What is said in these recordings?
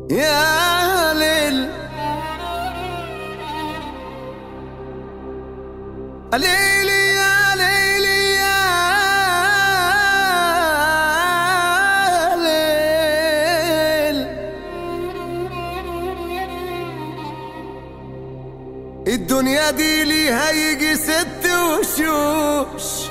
يا ليل ليلي يا ليلي يا ليل الدنيا دي ليها يجي ست وشوش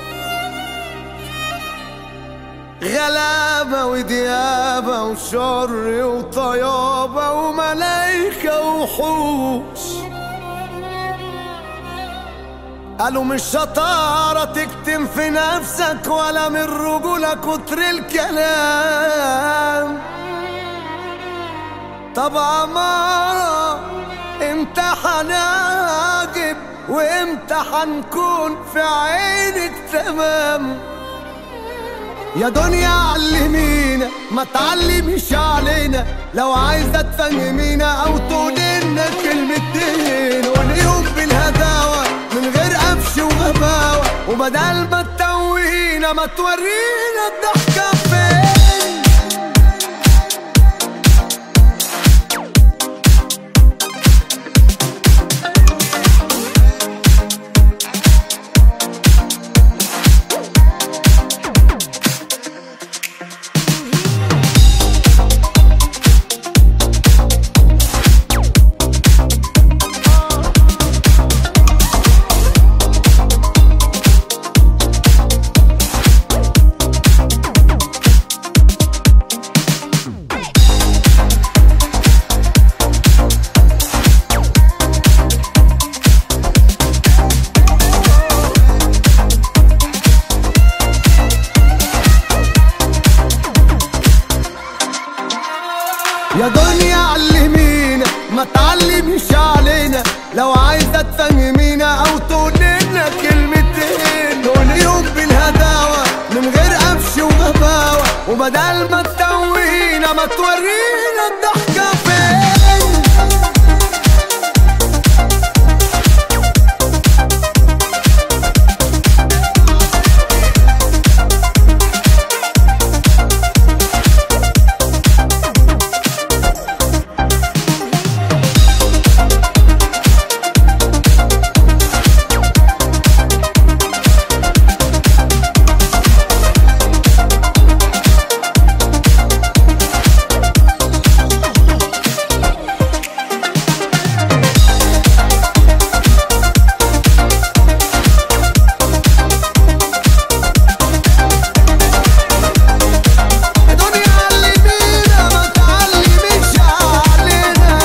غلابة وديابة وشر وطيابة وملايكة وحوش قالوا مش شطارة تكتم في نفسك ولا من رجولة كتر الكلام طب عمارة امتى هنعجب وامتى هنكون في عينك تمام يا دنيا علمينا ما تعلميش علينا لو عايزة تفهمينا او تقولي لنا كلمتين واليوم بالهداوة من غير قفش وغباوة وبدل ما تتوهينا ما تورينا الضحكة فين يا دنيا علمينا ما تعلميش علينا لو عايزة تفهمينا او تقولي لنا كلمتين كل يوم بالهداوة من غير قفش وغباوة وبدل ما تتوهينا ما تورينا الضحكة فين يا دنيا علمينا ما تعلميش علينا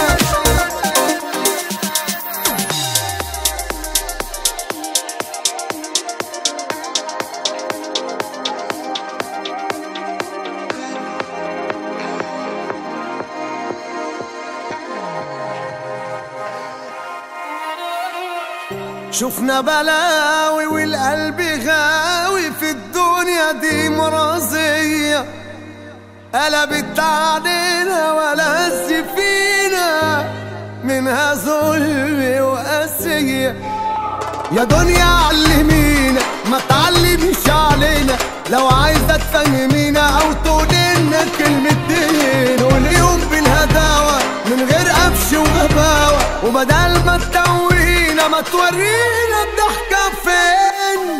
شفنا بلاوي والقلب غاوي في الدنيا دي مرضية قلبت علينا ولا فينا منها ظلم وقاسية يا دنيا علمينا ما تعلميش علينا لو عايزة تفهمينا او تقولي لنا كلمتين واليوم بالهداوة من غير قفش وغباوة وبدل ما تتوهينا ما تورينا الضحكة فين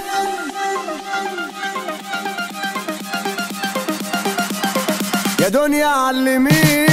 يا دنيا علمينا